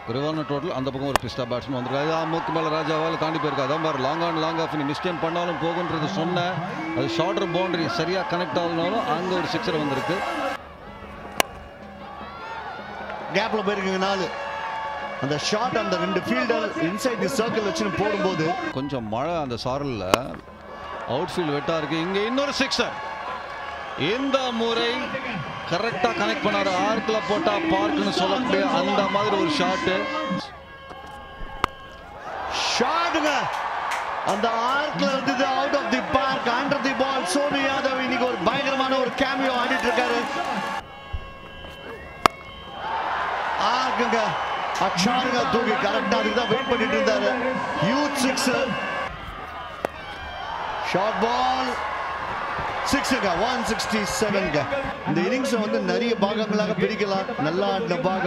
குறைவான டோட்டல் அந்த பக்கம் ஒரு பிஸ்டா பேட்ஸ்மேன் வந்திருக்காரு அது மூக்கு மேலே ராஜாவால் தாண்டி போயிருக்காரு அதான் பாரு லாங் ஆன் லாங் ஆஃப் நீ மிஸ்டேக் பண்ணாலும் போகுன்றது சொன்னேன் அது ஷார்ட்டர் பவுண்டரி சரியாக கனெக்ட் ஆகலனாலும் அங்கே ஒரு சிக்ஸர் வந்திருக்கு கேப்ல போயிருக்குங்க நாலு அந்த ஷாட் அந்த ரெண்டு ஃபீல்டர் இன்சைட் தி சர்க்கிள் வச்சுன்னு போடும்போது கொஞ்சம் மழை அந்த சாரலில் அவுட் ஃபீல்ட் வெட்டாக இருக்கு இங்கே இன்னொரு சிக்ஸர் இந்த முறை கரெக்டாக கனெக்ட் பண்ணாரு ஆர்க்கில் போட்டா பார்க்குன்னு சொல்லக்கூடிய அந்த மாதிரி ஒரு ஷாட்டு ஷாட்டுங்க அந்த ஆர்க்ல இருந்தது out of the park under the ball சோனி யாதவ் இன்னைக்கு ஒரு பயங்கரமான ஒரு கேமியோ ஆடிட்டு இருக்காரு ஆர்க்குங்க அக்ஷாருங்க தூக்கி கரெக்டா அதுக்கு தான் வெயிட் பண்ணிட்டு இருந்தாரு ஹியூஜ் சிக்ஸ் ஷார்ட் பால் சிக்ஸுங்க ஒன் சிக்ஸ்டி செவன்ங்க இந்த இன்னிங்ஸை வந்து நிறைய பாகங்களாக பிரிக்கலாம் நல்லா ஆடின பாகம்